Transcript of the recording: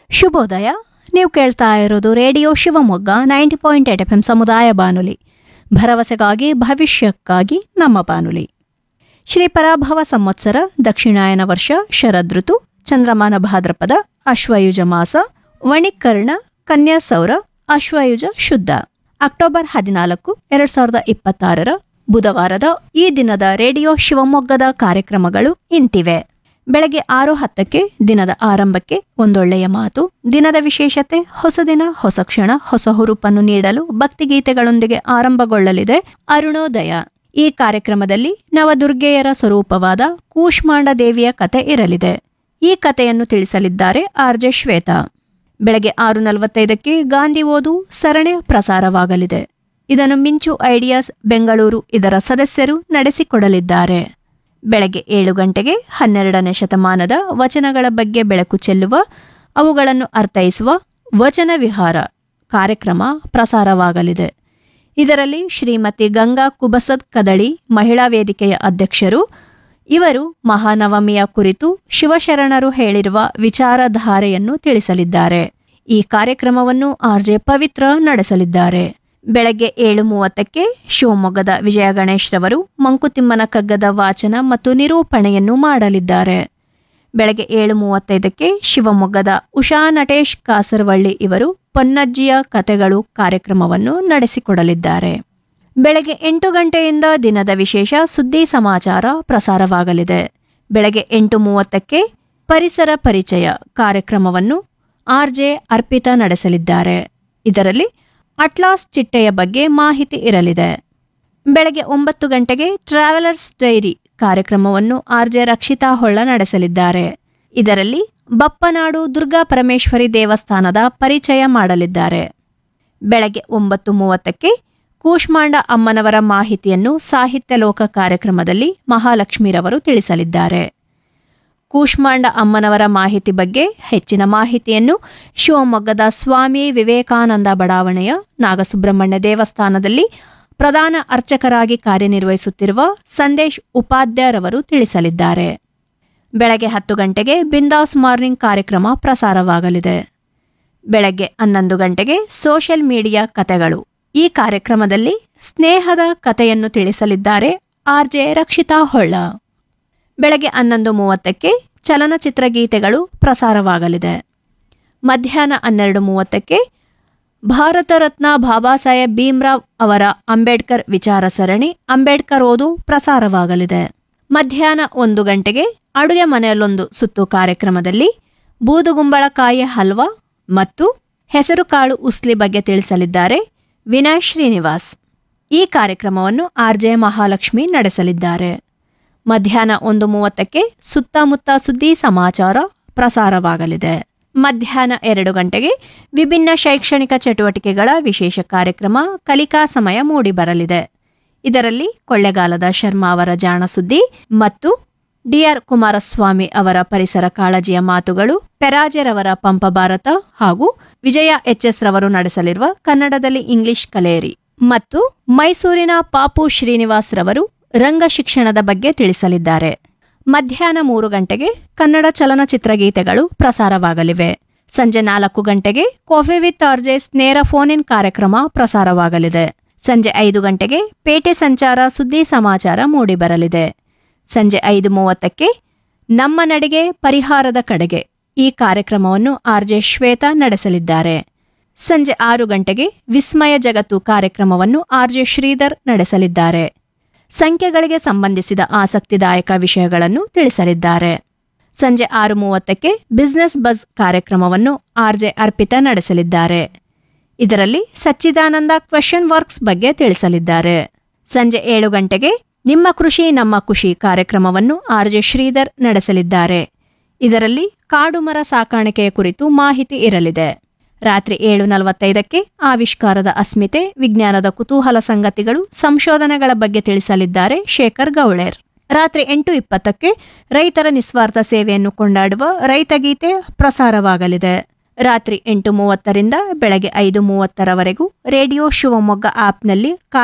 ಶುಭೋದಯ ನೀವು ಕೇಳ್ತಾ ಇರೋದು radio Shivamogga ninety point eight F M ಸಮುದಾಯ ಬಾನುಲಿ ಭರವಸೆಗಾಗಿ ಭವಿಷ್ಯಕ್ಕಾಗಿ ನಮ್ಮ ಬಾನುಲಿ ಶ್ರೀ ಪರಾಭವ ಸಂವತ್ಸರ ದಕ್ಷಿಣಾಯನ ವರ್ಷ ಶರದೃತು ಚಂದ್ರಮಾನ ಭಾದ್ರಪದ ಅಶ್ವಯುಜ ಮಾಸ ವಣಿಕರ್ಣ ಕನ್ಯಾ ಸೌರ ಅಶ್ವಯುಜ ಶುದ್ಧ ಅಕ್ಟೋಬರ್ ಹದಿನಾಲ್ಕು ಎರಡ್ ಸಾವಿರದ ಇಪ್ಪತ್ತಾರರ ಬುಧವಾರದ ಈ ದಿನದ ರೇಡಿಯೋ ಶಿವಮೊಗ್ಗದ ಕಾರ್ಯಕ್ರಮಗಳು ಇಂತಿವೆ ಬೆಳಗ್ಗೆ ಆರು ಹತ್ತಕ್ಕೆ ದಿನದ ಆರಂಭಕ್ಕೆ ಒಂದೊಳ್ಳೆಯ ಮಾತು ದಿನದ ವಿಶೇಷತೆ ಹೊಸ ದಿನ ಹೊಸ ಕ್ಷಣ ಹೊಸ ಹುರುಪನ್ನು ನೀಡಲು ಭಕ್ತಿಗೀತೆಗಳೊಂದಿಗೆ ಆರಂಭಗೊಳ್ಳಲಿದೆ ಅರುಣೋದಯ ಈ ಕಾರ್ಯಕ್ರಮದಲ್ಲಿ ನವದುರ್ಗೆಯರ ಸ್ವರೂಪವಾದ ಕೂಷ್ಮಾಂಡ ದೇವಿಯ ಕತೆ ಇರಲಿದೆ ಈ ಕಥೆಯನ್ನು ತಿಳಿಸಲಿದ್ದಾರೆ ಆರ್ಜೆ ಶ್ವೇತಾ ಬೆಳಗ್ಗೆ ಆರು ನಲವತ್ತೈದಕ್ಕೆ ಗಾಂಧಿ ಓದು ಸರಣಿ ಪ್ರಸಾರವಾಗಲಿದೆ ಇದನ್ನು ಮಿಂಚು ಐಡಿಯಾಸ್ ಬೆಂಗಳೂರು ಇದರ ಸದಸ್ಯರು ನಡೆಸಿಕೊಡಲಿದ್ದಾರೆ ಬೆಳಗ್ಗೆ ಏಳು ಗಂಟೆಗೆ ಹನ್ನೆರಡನೇ ಶತಮಾನದ ವಚನಗಳ ಬಗ್ಗೆ ಬೆಳಕು ಚೆಲ್ಲುವ ಅವುಗಳನ್ನು ಅರ್ಥೈಸುವ ವಚನ ವಿಹಾರ ಕಾರ್ಯಕ್ರಮ ಪ್ರಸಾರವಾಗಲಿದೆ ಇದರಲ್ಲಿ ಶ್ರೀಮತಿ ಗಂಗಾ ಕುಬಸದ್ ಕದಳಿ ಮಹಿಳಾ ವೇದಿಕೆಯ ಅಧ್ಯಕ್ಷರು ಇವರು ಮಹಾನವಮಿಯ ಕುರಿತು ಶಿವಶರಣರು ಹೇಳಿರುವ ವಿಚಾರಧಾರೆಯನ್ನು ತಿಳಿಸಲಿದ್ದಾರೆ ಈ ಕಾರ್ಯಕ್ರಮವನ್ನು ಆರ್ಜೆ ಪವಿತ್ರ ನಡೆಸಲಿದ್ದಾರೆ ಬೆಳಗ್ಗೆ ಏಳು ಮೂವತ್ತಕ್ಕೆ ಶಿವಮೊಗ್ಗದ ವಿಜಯ ಗಣೇಶ್ ರವರು ಮಂಕುತಿಮ್ಮನ ಕಗ್ಗದ ವಾಚನ ಮತ್ತು ನಿರೂಪಣೆಯನ್ನು ಮಾಡಲಿದ್ದಾರೆ ಬೆಳಗ್ಗೆ ಏಳು ಮೂವತ್ತೈದಕ್ಕೆ ಶಿವಮೊಗ್ಗದ ಉಷಾ ನಟೇಶ್ ಕಾಸರವಳ್ಳಿ ಇವರು ಪೊನ್ನಜ್ಜಿಯ ಕತೆಗಳು ಕಾರ್ಯಕ್ರಮವನ್ನು ನಡೆಸಿಕೊಡಲಿದ್ದಾರೆ ಬೆಳಗ್ಗೆ ಎಂಟು ಗಂಟೆಯಿಂದ ದಿನದ ವಿಶೇಷ ಸುದ್ದಿ ಸಮಾಚಾರ ಪ್ರಸಾರವಾಗಲಿದೆ ಬೆಳಗ್ಗೆ ಎಂಟು ಮೂವತ್ತಕ್ಕೆ ಪರಿಸರ ಪರಿಚಯ ಕಾರ್ಯಕ್ರಮವನ್ನು ಆರ್ಜೆ ಅರ್ಪಿತಾ ನಡೆಸಲಿದ್ದಾರೆ ಇದರಲ್ಲಿ ಅಟ್ಲಾಸ್ ಚಿಟ್ಟೆಯ ಬಗ್ಗೆ ಮಾಹಿತಿ ಇರಲಿದೆ ಬೆಳಗ್ಗೆ ಒಂಬತ್ತು ಗಂಟೆಗೆ ಟ್ರಾವೆಲರ್ಸ್ ಡೈರಿ ಕಾರ್ಯಕ್ರಮವನ್ನು ಆರ್ಜೆ ರಕ್ಷಿತಾ ಹೊಳ್ಳ ನಡೆಸಲಿದ್ದಾರೆ ಇದರಲ್ಲಿ ಬಪ್ಪನಾಡು ದುರ್ಗಾ ಪರಮೇಶ್ವರಿ ದೇವಸ್ಥಾನದ ಪರಿಚಯ ಮಾಡಲಿದ್ದಾರೆ ಬೆಳಗ್ಗೆ ಒಂಬತ್ತು ಮೂವತ್ತಕ್ಕೆ ಕೂಷ್ಮಾಂಡ ಅಮ್ಮನವರ ಮಾಹಿತಿಯನ್ನು ಸಾಹಿತ್ಯ ಲೋಕ ಕಾರ್ಯಕ್ರಮದಲ್ಲಿ ಮಹಾಲಕ್ಷ್ಮೀರವರು ತಿಳಿಸಲಿದ್ದಾರೆ ಕೂಷ್ಮಾಂಡ ಅಮ್ಮನವರ ಮಾಹಿತಿ ಬಗ್ಗೆ ಹೆಚ್ಚಿನ ಮಾಹಿತಿಯನ್ನು ಶಿವಮೊಗ್ಗದ ಸ್ವಾಮಿ ವಿವೇಕಾನಂದ ಬಡಾವಣೆಯ ನಾಗಸುಬ್ರಹ್ಮಣ್ಯ ದೇವಸ್ಥಾನದಲ್ಲಿ ಪ್ರಧಾನ ಅರ್ಚಕರಾಗಿ ಕಾರ್ಯನಿರ್ವಹಿಸುತ್ತಿರುವ ಸಂದೇಶ್ ಉಪಾಧ್ಯಾಯರವರು ತಿಳಿಸಲಿದ್ದಾರೆ ಬೆಳಗ್ಗೆ ಹತ್ತು ಗಂಟೆಗೆ ಬಿಂದಾಸ್ ಮಾರ್ನಿಂಗ್ ಕಾರ್ಯಕ್ರಮ ಪ್ರಸಾರವಾಗಲಿದೆ ಬೆಳಗ್ಗೆ ಹನ್ನೊಂದು ಗಂಟೆಗೆ ಸೋಷಿಯಲ್ ಮೀಡಿಯಾ ಕತೆಗಳು ಈ ಕಾರ್ಯಕ್ರಮದಲ್ಲಿ ಸ್ನೇಹದ ಕಥೆಯನ್ನು ತಿಳಿಸಲಿದ್ದಾರೆ ಆರ್ಜೆ ರಕ್ಷಿತಾ ಹೊಳ್ಳ ಬೆಳಗ್ಗೆ ಹನ್ನೊಂದು ಮೂವತ್ತಕ್ಕೆ ಚಲನಚಿತ್ರ ಗೀತೆಗಳು ಪ್ರಸಾರವಾಗಲಿದೆ ಮಧ್ಯಾಹ್ನ ಹನ್ನೆರಡು ಮೂವತ್ತಕ್ಕೆ ಭಾರತ ರತ್ನ ಬಾಬಾ ಸಾಹೇಬ್ ಭೀಮ್ರಾವ್ ಅವರ ಅಂಬೇಡ್ಕರ್ ವಿಚಾರ ಸರಣಿ ಅಂಬೇಡ್ಕರ್ ಓದು ಪ್ರಸಾರವಾಗಲಿದೆ ಮಧ್ಯಾಹ್ನ ಒಂದು ಗಂಟೆಗೆ ಅಡುಗೆ ಮನೆಯಲ್ಲೊಂದು ಸುತ್ತು ಕಾರ್ಯಕ್ರಮದಲ್ಲಿ ಬೂದುಗುಂಬಳಕಾಯಿ ಹಲ್ವಾ ಮತ್ತು ಹೆಸರುಕಾಳು ಉಸ್ಲಿ ಬಗ್ಗೆ ತಿಳಿಸಲಿದ್ದಾರೆ ವಿನಯ್ ಶ್ರೀನಿವಾಸ್ ಈ ಕಾರ್ಯಕ್ರಮವನ್ನು ಆರ್ಜೆ ಮಹಾಲಕ್ಷ್ಮಿ ನಡೆಸಲಿದ್ದಾರೆ ಮಧ್ಯಾಹ್ನ ಒಂದು ಮೂವತ್ತಕ್ಕೆ ಸುತ್ತಮುತ್ತ ಸುದ್ದಿ ಸಮಾಚಾರ ಪ್ರಸಾರವಾಗಲಿದೆ ಮಧ್ಯಾಹ್ನ ಎರಡು ಗಂಟೆಗೆ ವಿಭಿನ್ನ ಶೈಕ್ಷಣಿಕ ಚಟುವಟಿಕೆಗಳ ವಿಶೇಷ ಕಾರ್ಯಕ್ರಮ ಕಲಿಕಾ ಸಮಯ ಮೂಡಿಬರಲಿದೆ ಇದರಲ್ಲಿ ಕೊಳ್ಳೆಗಾಲದ ಶರ್ಮಾ ಅವರ ಜಾಣ ಸುದ್ದಿ ಮತ್ತು ಡಿಆರ್ ಕುಮಾರಸ್ವಾಮಿ ಅವರ ಪರಿಸರ ಕಾಳಜಿಯ ಮಾತುಗಳು ಪೆರಾಜೆರವರ ಪಂಪ ಭಾರತ ಹಾಗೂ ವಿಜಯ ಎಚ್ಎಸ್ ರವರು ನಡೆಸಲಿರುವ ಕನ್ನಡದಲ್ಲಿ ಇಂಗ್ಲಿಷ್ ಕಲೇರಿ ಮತ್ತು ಮೈಸೂರಿನ ಪಾಪು ಶ್ರೀನಿವಾಸ್ ರವರು ರಂಗ ಶಿಕ್ಷಣದ ಬಗ್ಗೆ ತಿಳಿಸಲಿದ್ದಾರೆ ಮಧ್ಯಾಹ್ನ ಮೂರು ಗಂಟೆಗೆ ಕನ್ನಡ ಚಲನಚಿತ್ರ ಗೀತೆಗಳು ಪ್ರಸಾರವಾಗಲಿವೆ ಸಂಜೆ ನಾಲ್ಕು ಗಂಟೆಗೆ ಕಾಫಿ ವಿತ್ ಆರ್ಜೆಸ್ ನೇರ ಫೋನ್ ಇನ್ ಕಾರ್ಯಕ್ರಮ ಪ್ರಸಾರವಾಗಲಿದೆ ಸಂಜೆ ಐದು ಗಂಟೆಗೆ ಪೇಟೆ ಸಂಚಾರ ಸುದ್ದಿ ಸಮಾಚಾರ ಮೂಡಿಬರಲಿದೆ ಸಂಜೆ ಐದು ಮೂವತ್ತಕ್ಕೆ ನಮ್ಮ ನಡಿಗೆ ಪರಿಹಾರದ ಕಡೆಗೆ ಈ ಕಾರ್ಯಕ್ರಮವನ್ನು ಆರ್ಜೆ ಶ್ವೇತಾ ನಡೆಸಲಿದ್ದಾರೆ ಸಂಜೆ ಆರು ಗಂಟೆಗೆ ವಿಸ್ಮಯ ಜಗತ್ತು ಕಾರ್ಯಕ್ರಮವನ್ನು ಆರ್ಜೆ ಶ್ರೀಧರ್ ನಡೆಸಲಿದ್ದಾರೆ ಸಂಖ್ಯೆಗಳಿಗೆ ಸಂಬಂಧಿಸಿದ ಆಸಕ್ತಿದಾಯಕ ವಿಷಯಗಳನ್ನು ತಿಳಿಸಲಿದ್ದಾರೆ ಸಂಜೆ ಆರು ಮೂವತ್ತಕ್ಕೆ ಬಿಸ್ನೆಸ್ ಬಜ್ ಕಾರ್ಯಕ್ರಮವನ್ನು ಆರ್ಜೆ ಅರ್ಪಿತಾ ನಡೆಸಲಿದ್ದಾರೆ ಇದರಲ್ಲಿ ಸಚ್ಚಿದಾನಂದ ಕ್ವೆಶನ್ ವರ್ಕ್ಸ್ ಬಗ್ಗೆ ತಿಳಿಸಲಿದ್ದಾರೆ ಸಂಜೆ ಏಳು ಗಂಟೆಗೆ ನಿಮ್ಮ ಕೃಷಿ ನಮ್ಮ ಖುಷಿ ಕಾರ್ಯಕ್ರಮವನ್ನು ಆರ್ಜೆ ಶ್ರೀಧರ್ ನಡೆಸಲಿದ್ದಾರೆ ಇದರಲ್ಲಿ ಕಾಡು ಮರ ಸಾಕಾಣಿಕೆಯ ಕುರಿತು ಮಾಹಿತಿ ಇರಲಿದೆ ರಾತ್ರಿ ಏಳು ನಲವತ್ತೈದಕ್ಕೆ ಆವಿಷ್ಕಾರದ ಅಸ್ಮಿತೆ ವಿಜ್ಞಾನದ ಕುತೂಹಲ ಸಂಗತಿಗಳು ಸಂಶೋಧನೆಗಳ ಬಗ್ಗೆ ತಿಳಿಸಲಿದ್ದಾರೆ ಶೇಖರ್ ಗೌಳೇರ್ ರಾತ್ರಿ ಎಂಟು ಇಪ್ಪತ್ತಕ್ಕೆ ರೈತರ ನಿಸ್ವಾರ್ಥ ಸೇವೆಯನ್ನು ಕೊಂಡಾಡುವ ರೈತಗೀತೆ ಪ್ರಸಾರವಾಗಲಿದೆ ರಾತ್ರಿ ಎಂಟು ಮೂವತ್ತರಿಂದ ಬೆಳಗ್ಗೆ ಐದು ಮೂವತ್ತರವರೆಗೂ ರೇಡಿಯೋ ಶಿವಮೊಗ್ಗ ಆಪ್ನಲ್ಲಿ